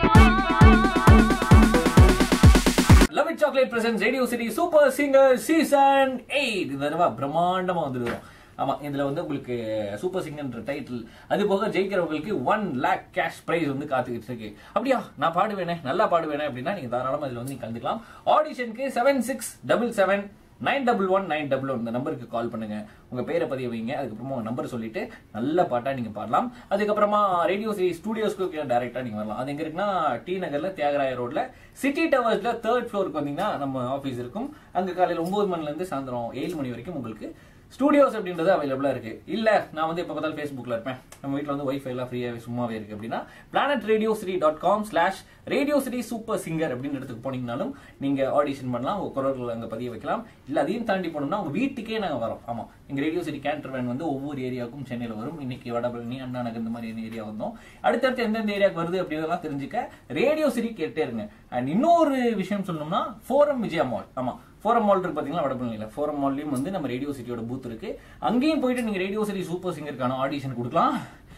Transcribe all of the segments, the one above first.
love it chocolate presents radio city super singer season eight இந்த தடவை பிரம்மாண்டமா வந்துருவோம் ஆமா இதுல வந்து உங்களுக்கு சூப்பர் சிங்கர்ன்ற டைட்டில் அது போக ஜெயிக்கிறவங்களுக்கு ஒன் லேக் கேஷ் பிரைஸ் வந்து காத்துக்கிட்டு இருக்கு அப்படியா நான் பாடுவேனே நல்லா பாடுவேனே அப்படின்னா நீங்க தாராளமா இதுல வந்து நீங்க கலந்துக்கலாம் ஆடிஷனுக்கு seven six double seven nine double one nine double one இந்த நம்பருக்கு கால் பண்ணுங்க உங்க பேரை பதிய வைங்க அதுக்கப்புறமா உங்க நம்பர் சொல்லிட்டு நல்ல பாட்டா நீங்க பாடலாம் அதுக்கப்புறமா ரேடியோ சிட்டி ஸ்டூடியோஸ்க்கு டைரக்டா நீங்க வரலாம் அது எங்க இருக்குன்னா டி நகர்ல தியாகராய ரோட்ல சிட்டி டவர்ஸ்ல தேர்ட் ஃப்ளோருக்கு வந்தீங்கன்னா நம்ம ஆஃபீஸ் இருக்கும் அங்க காலையில ஒன்பது மணில இருந்து சாயந்தரம் ஏழு மணி வரைக்கும் உங்களுக்கு ஸ்டூடியோஸ் அப்படின்றது அவைலபிளா இருக்கு இல்ல நான் வந்து எப்ப பார்த்தாலும் ஃபேஸ்புக்ல இருப்பேன் நம்ம வீட்ல வந்து வைஃபை எல்லாம் ஃப்ரீயாவே சும்மாவே இருக்கு அப்படின்னா planet radio city dot com slash radio city super singer அப்படின்னு இடத்துக்கு போனீங்கனாலும் நீங்க ஆடிஷன் பண்ணலாம் உங்க குரல்களை அங்க பதிய வைக்கலாம் இல்ல அதையும் தாண்டி போனோம்னா உங்க வீட்டுக்கே நாங்க வரோம் ஆமா எங்க ரேடியோ சிட்டி கேன்டர் வேன் வந்து ஒவ்வொரு ஏரியாவுக்கும் சென்னையில வரும் இன்னைக்கு வடபழனி அண்ணா நகர் இந்த மாதிரி ஏரியா வந்தோம் அடுத்தடுத்து எந்தெந்த ஏரியாவுக்கு வருது அப்படின்றதெல்லாம் தெரிஞ்சுக்க ரேடியோ சிட்டி கேட்டே இருங்க அண்ட் இன்னொரு விஷயம் சொல்லணும்னா ஃபோரம் விஜயா மால் ஆமா ஃபோரம் மால் இருக்கு பாத்தீங்களா வடபழனியில ஃபோரம் மால்லயும் வந்து நம்ம ரேடியோ சிட்டியோட பூத் இருக்கு அங்கேயும் போயிட்டு நீங்க ரேடியோ சிட்டி சூப்பர் சிங்கருக்கான ஆடிஷன் கொடுக்கலாம்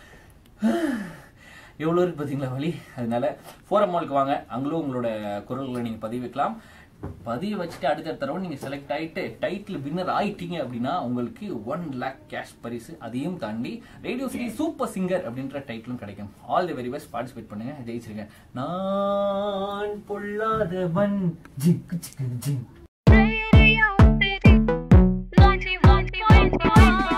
எவ்வளோ இருக்கு பார்த்தீங்களா வழி அதனால ஃபோரம் மாலுக்கு வாங்க அங்களும் உங்களோட குரல்களை நீங்கள் பதிவு வைக்கலாம் பதிவு வச்சுட்டு அடுத்த தடவை நீங்கள் செலக்ட் ஆகிட்டு டைட்டில் வின்னர் ஆயிட்டீங்க அப்படின்னா உங்களுக்கு ஒன் லேக் கேஷ் பரிசு அதையும் தாண்டி ரேடியோ சிட்டி சூப்பர் சிங்கர் அப்படின்ற டைட்டிலும் கிடைக்கும் all the very best participate பண்ணுங்க ஜெயிச்சிருங்க நான் பொல்லாதவன் ஜிங்கு ஜிங்கு ஜிங் Radio City 91.1